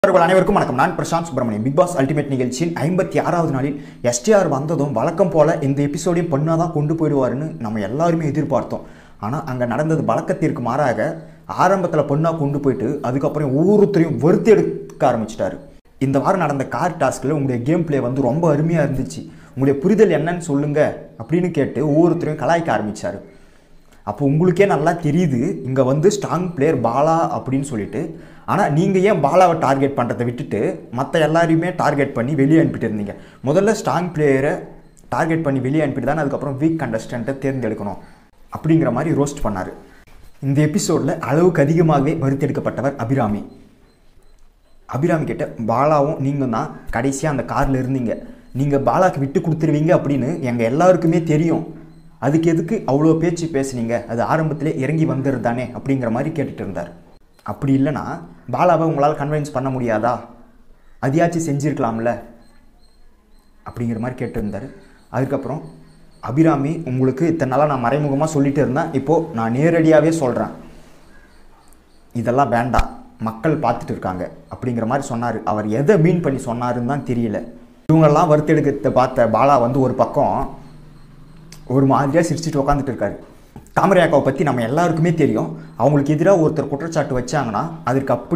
நண்பர்கள் அனைவருக்கும் வணக்கம் நான் Prashanth Subramaniam big boss ultimate நிகழ்ச்சியின் ஐம்பத்தி ஆறாவது நாளில் எஸ்டிஆர் வந்ததும் வழக்கம் போல இந்த எபிசோடையும் பண்ணாதான் தான் கொண்டு போயிடுவாருன்னு நம்ம எல்லாருமே எதிர்பார்த்தோம் ஆனால் அங்கே நடந்தது வழக்கத்திற்கு மாறாக ஆரம்பத்தில் பொண்ணாக கொண்டு போயிட்டு அதுக்கப்புறம் ஒவ்வொருத்தரையும் வெறுத்து எடுக்க ஆரம்பிச்சிட்டாரு இந்த வாரம் நடந்த கார் டாஸ்கில் உங்களுடைய கேம் ப்ளே வந்து ரொம்ப அருமையாக இருந்துச்சு உங்களுடைய புரிதல் என்னன்னு சொல்லுங்க அப்படின்னு கேட்டு ஒவ்வொருத்தரையும் கலாய்க்க ஆரம்பிச்சாரு அப்போ உங்களுக்கே நல்லா தெரியுது இங்கே வந்து ஸ்ட்ராங் பிளேயர் பாலா அப்படின்னு சொல்லிட்டு ஆனால் நீங்கள் ஏன் பாலாவை டார்கெட் பண்ணுறதை விட்டுட்டு மற்ற எல்லாரையுமே டார்கெட் பண்ணி வெளியே அனுப்பிட்டு இருந்தீங்க முதல்ல ஸ்ட்ராங் பிளேயரை டார்கெட் பண்ணி வெளியே அனுப்பிட்டு தான் அதுக்கப்புறம் வீக் கண்டஸ்டண்ட்டை தேர்ந்தெடுக்கணும் அப்படிங்கிற மாதிரி ரோஸ்ட் பண்ணார் இந்த எபிசோடில் அளவுக்கு அதிகமாகவே வருத்தெடுக்கப்பட்டவர் அபிராமி அபிராமி கிட்ட பாலாவும் நீங்கள் தான் கடைசியாக அந்த காரில் இருந்தீங்க நீங்கள் பாலாக்கு விட்டு கொடுத்துருவீங்க அப்படின்னு எங்கள் எல்லாருக்குமே தெரியும் அதுக்கு எதுக்கு அவ்வளோ பேச்சு பேசுனீங்க அது ஆரம்பத்திலே இறங்கி வந்துடுது தானே அப்படிங்கிற மாதிரி கேட்டுட்டு இருந்தார் அப்படி இல்லைன்னா பாலாவை உங்களால் கன்வின்ஸ் பண்ண முடியாதா அதையாச்சும் செஞ்சுருக்கலாம்ல அப்படிங்கிற மாதிரி கேட்டிருந்தார் அதுக்கப்புறம் அபிராமி உங்களுக்கு இத்தனை நாளாக நான் மறைமுகமாக சொல்லிட்டு இருந்தேன் இப்போது நான் நேரடியாகவே சொல்கிறேன் இதெல்லாம் வேண்டாம் மக்கள் பார்த்துட்டு இருக்காங்க அப்படிங்கிற மாதிரி சொன்னார் அவர் எதை மீன் பண்ணி சொன்னாருன்னு தான் தெரியல இவங்கெல்லாம் வறுத்தெடுக்கிறத பார்த்த பாலா வந்து ஒரு பக்கம் ஒரு மாதிரியாக சிரிச்சிட்டு உட்காந்துட்டு இருக்காரு தாமரை அக்காவை பற்றி நம்ம எல்லாருக்குமே தெரியும் அவங்களுக்கு எதிராக ஒருத்தர் குற்றச்சாட்டு வச்சாங்கன்னா அதற்கு அப்படி